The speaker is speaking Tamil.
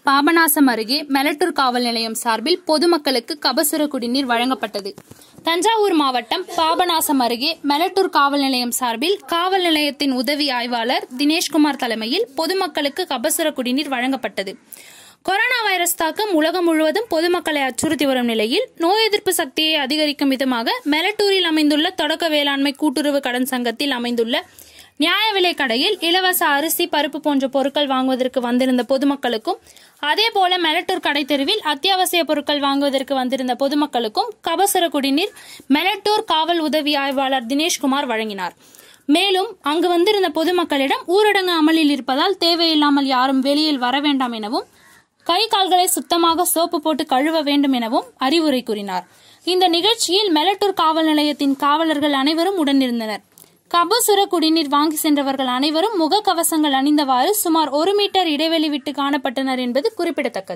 பாபநாசம் அருகே மெலட்டூர் காவல் நிலையம் சார்பில் பொதுமக்களுக்கு கபசுர குடிநீர் வழங்கப்பட்டது தஞ்சாவூர் மாவட்டம் பாபநாசம் அருகே மெலட்டூர் காவல் நிலையம் சார்பில் காவல் நிலையத்தின் உதவி ஆய்வாளர் தினேஷ்குமார் தலைமையில் பொதுமக்களுக்கு கபசுர குடிநீர் வழங்கப்பட்டது கொரோனா வைரஸ் தாக்கம் உலகம் முழுவதும் பொதுமக்களை அச்சுறுத்தி வரும் நிலையில் நோய் எதிர்ப்பு சக்தியை அதிகரிக்கும் விதமாக மெலட்டூரில் அமைந்துள்ள தொடக்க வேளாண்மை கூட்டுறவு கடன் சங்கத்தில் அமைந்துள்ள நியாய விலை கடையில் இலவச அரிசி பருப்பு போன்ற பொருட்கள் வாங்குவதற்கு வந்திருந்த பொதுமக்களுக்கும் அதேபோல மெலட்டூர் கடை தெருவில் அத்தியாவசிய பொருட்கள் வாங்குவதற்கு வந்திருந்த பொதுமக்களுக்கும் கபசுர குடிநீர் மெலட்டூர் காவல் உதவி ஆய்வாளர் தினேஷ்குமார் வழங்கினார் மேலும் அங்கு வந்திருந்த பொதுமக்களிடம் ஊரடங்கு அமலில் இருப்பதால் தேவையில்லாமல் யாரும் வெளியில் வர வேண்டாம் எனவும் கை கால்களை சுத்தமாக சோப்பு போட்டு கழுவ வேண்டும் எனவும் அறிவுரை கூறினார் இந்த நிகழ்ச்சியில் மெலட்டூர் காவல் நிலையத்தின் காவலர்கள் அனைவரும் உடனிருந்தனர் கபசுர குடிநீர் வாங்கி சென்றவர்கள் அனைவரும் முகக்கவசங்கள் அணிந்தவாறு சுமார் ஒரு மீட்டர் இடைவெளி விட்டு காணப்பட்டனர் என்பது குறிப்பிடத்தக்கது